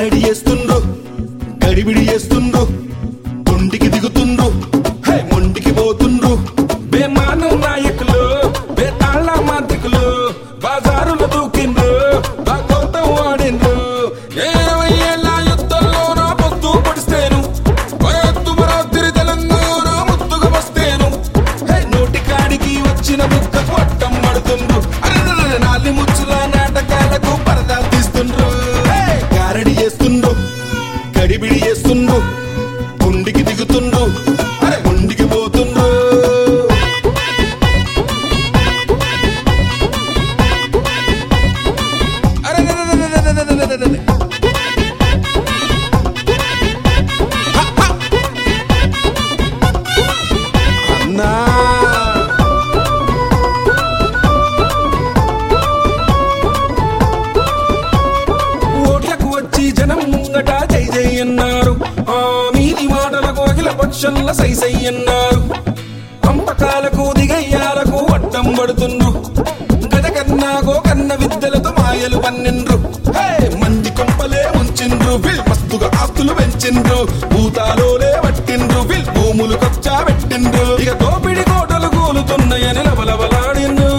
గారడి చేస్తుండ్రు గడిబిడి చేస్తుండ్రు తొండికి దిగుతుండ్రు హే మొండికి పోతుండ్రు బేమానం నాయకులు బేతాళ మాంత్రికులు బజారులు దూకిండ్రు బాగోతం ఆడిండ్రు ఇరవై ఏళ్ళ యుద్ధంలో నా పొత్తు పొడిస్తేను వయత్తు మరాత్రి తెలంగాణ ముత్తుగా వస్తేను హే నోటి కాడికి వచ్చిన ముక్క కొట్టం పడుతుండ్రు అరెరెరె నాలి ముచ్చుల నాటకాలకు పరదాలు తీస్తుండ్రు హే గారడి చేస్తుండ్రు గడిబిడి చేస్తుండ్రు గుండికి దిగుతుండ్రు అరే గుండికి పోతుండ్రు అరెరెరెరెరెరెరెరెరెరెరె. హ, హ. అన్నా ఓట్లకు వచ్చి జనం ముంగట జై జై అన్నారు ఆ మీది మాటలకు అఖిల పక్షంల సై సై అన్నారు పంపకాలకు దిగయ్యాలకు అడ్డం పడుతుండ్రు గద కన్నా గోకన్న విద్యలతో మాయలు పన్నెండ్రు హే మంది కొంపలే ఉంచిండ్రు విల్ మస్తుగా ఆస్తులు పెంచిండ్రు భూతాలోలే పట్టిండ్రు విల్ భూములు కొచ్చా పెట్టిండ్రు ఇక దోపిడి కోటలు కూలుతున్నాయని లబలబలాడిండ్రు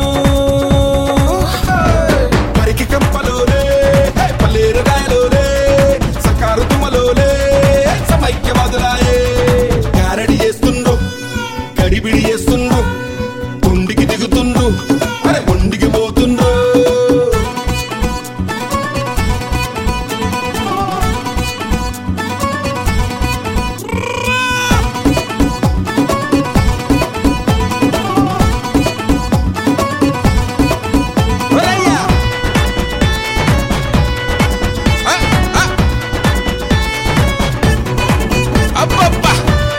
మరికి కంపలోలే హే పల్లేరు గాయలోలే సర్కారు తుమ్మలోలే సమైక్యవాదులాయే గారడి చేస్తుండ్రు గడిబిడి చేస్తుండ్రు గుండికి దిగుతుండ్రు అరే గుండికి పోతుండ్రు ఒరేయ్యా! ఆ, ఆ! అబ్బబ్బా!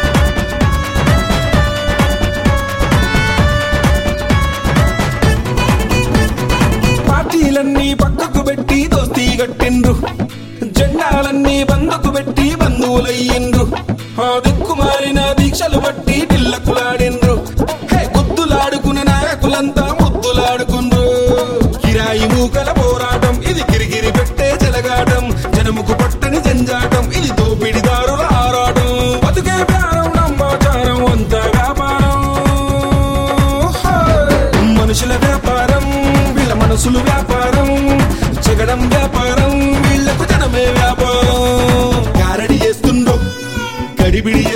పార్టీలన్నీ పక్కకు పెట్టి దోస్తీ కట్టిండ్రు జెండాలన్నీ బందుకు పెట్టి బంధువులయ్యిండ్రు ఆ దిక్కుమాలిన దీక్షలు బట్టి టిల్లకులాడిండ్రు హే గుద్దులాడుకునే నాయకులంతా ముద్దులాడుకుండ్రు కిరాయి మూకల పోరాటం ఇది కిరికిరి పెట్టే చెలగాటం జనముకు పట్టని జంజాటం ఇది దోపిడిదారుల ఆరాటం బతుకే ప్రాణం నమ్మాచారం అంతా వ్యాపారం మనుషుల వ్యాపారం వీళ్ళ మనసులు వ్యాపారం జగడం వ్యాపారం వీళ్ళకు జనమే వ్యాపారం గారడి చేస్తుండ్రు గడిబిడి